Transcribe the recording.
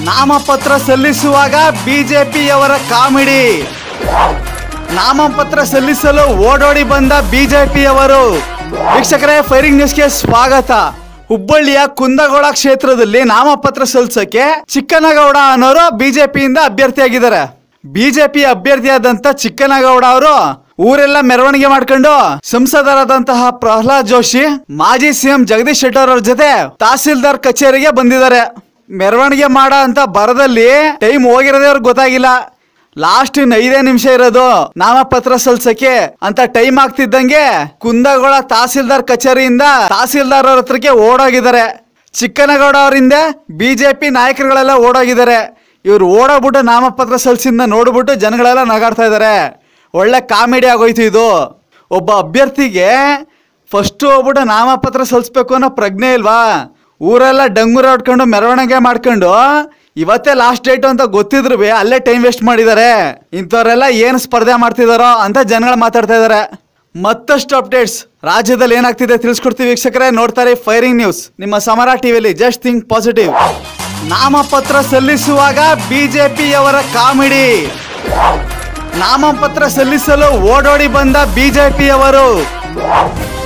ನಾಮಪತ್ರ ಸಲ್ಲಿಸುವಾಗ ಬಿಜೆಪಿಯವರ ಕಾಮಿಡಿ ನಾಮಪತ್ರ ಸಲ್ಲಿಸಲು ಓಡೋಡಿ ಬಂದ ಬಿಜೆಪಿಯವರು ವೀಕ್ಷಕರೇ ಫೈರಿಂಗ್ ನ್ಯೂಸ್ಗೆ ಸ್ವಾಗತ ಹುಬ್ಬಳ್ಳಿಯ ಕುಂದಗೋಳ ಕ್ಷೇತ್ರದಲ್ಲಿ ನಾಮಪತ್ರ ಸಲ್ಲಿಸಕ್ಕೆ ಚಿಕ್ಕನಗೌಡ ಅನ್ನೋರು ಬಿಜೆಪಿಯಿಂದ ಅಭ್ಯರ್ಥಿಯಾಗಿದ್ದಾರೆ ಬಿಜೆಪಿ ಅಭ್ಯರ್ಥಿಯಾದಂತ ಚಿಕ್ಕನಗೌಡ ಅವರು ಊರೆಲ್ಲ ಮೆರವಣಿಗೆ ಮಾಡ್ಕೊಂಡು ಸಂಸದರಾದಂತಹ ಪ್ರಹ್ಲಾದ್ ಜೋಶಿ ಮಾಜಿ ಸಿಎಂ ಜಗದೀಶ್ ಶೆಟ್ಟರ್ ಅವ್ರ ಜೊತೆ ತಹಸೀಲ್ದಾರ್ ಕಚೇರಿಗೆ ಬಂದಿದ್ದಾರೆ ಮೆರವಣಿಗೆ ಮಾಡೋ ಅಂತ ಬರದಲ್ಲಿ ಟೈಮ್ ಹೋಗಿರೋದೇ ಅವ್ರಿಗೆ ಗೊತ್ತಾಗಿಲ್ಲ ಲಾಸ್ಟ್ ಇನ್ ಐದೇ ನಿಮಿಷ ಇರೋದು ನಾಮಪತ್ರ ಸಲ್ಸಕ್ಕೆ ಅಂತ ಟೈಮ್ ಆಗ್ತಿದ್ದಂಗೆ ಕುಂದಗೋಳ ತಹಸೀಲ್ದಾರ್ ಕಚೇರಿಯಿಂದ ತಹಸೀಲ್ದಾರ್ ಅವ್ರ ಹತ್ರಕ್ಕೆ ಓಡೋಗಿದ್ದಾರೆ ಚಿಕ್ಕನಗೌಡ ಅವರಿಂದ ಬಿಜೆಪಿ ನಾಯಕರುಗಳೆಲ್ಲ ಓಡೋಗಿದ್ದಾರೆ ಇವ್ರು ಓಡೋಗ್ಬಿಟ್ಟು ನಾಮಪತ್ರ ಸಲ್ಸಿಂದ ನೋಡ್ಬಿಟ್ಟು ಜನಗಳೆಲ್ಲ ನಗಾಡ್ತಾ ಇದ್ದಾರೆ ಒಳ್ಳೆ ಕಾಮಿಡಿ ಆಗೋಯ್ತು ಇದು ಒಬ್ಬ ಅಭ್ಯರ್ಥಿಗೆ ಫಸ್ಟ್ ಹೋಗ್ಬಿಟ್ಟು ನಾಮಪತ್ರ ಸಲ್ಲಿಸ್ಬೇಕು ಅನ್ನೋ ಪ್ರಜ್ಞೆ ಇಲ್ವಾ ಊರೆಲ್ಲ ಡಂಗೂರ ಹೊಡ್ಕೊಂಡು ಮೆರವಣಿಗೆ ಮಾಡ್ಕೊಂಡು ಇವತ್ತೇ ಲಾಸ್ಟ್ ಡೇಟ್ ಅಂತ ಗೊತ್ತಿದ್ರು ಬಿ ಅಲ್ಲೇ ಟೈಮ್ ವೇಸ್ಟ್ ಮಾಡಿದ್ದಾರೆ ಇಂಥವ್ರೆಲ್ಲ ಏನು ಸ್ಪರ್ಧೆ ಮಾಡ್ತಿದಾರೋ ಅಂತ ಜನಗಳು ಮಾತಾಡ್ತಾ ಇದ್ದಾರೆ ಮತ್ತಷ್ಟು ಅಪ್ಡೇಟ್ಸ್ ರಾಜ್ಯದಲ್ಲಿ ಏನಾಗ್ತಿದೆ ತಿಳಿಸ್ಕೊಡ್ತೀವಿ ವೀಕ್ಷಕರೇ ನೋಡ್ತಾರೆ ಫೈರಿಂಗ್ ನ್ಯೂಸ್ ನಿಮ್ಮ ಸಮರ ಟಿವಿಯಲ್ಲಿ ಜಸ್ಟ್ ಥಿಂಕ್ ಪಾಸಿಟಿವ್ ನಾಮಪತ್ರ ಸಲ್ಲಿಸುವಾಗ ಬಿಜೆಪಿಯವರ ಕಾಮಿಡಿ ನಾಮಪತ್ರ ಸಲ್ಲಿಸಲು ಓಡೋಡಿ ಬಂದ ಬಿಜೆಪಿಯವರು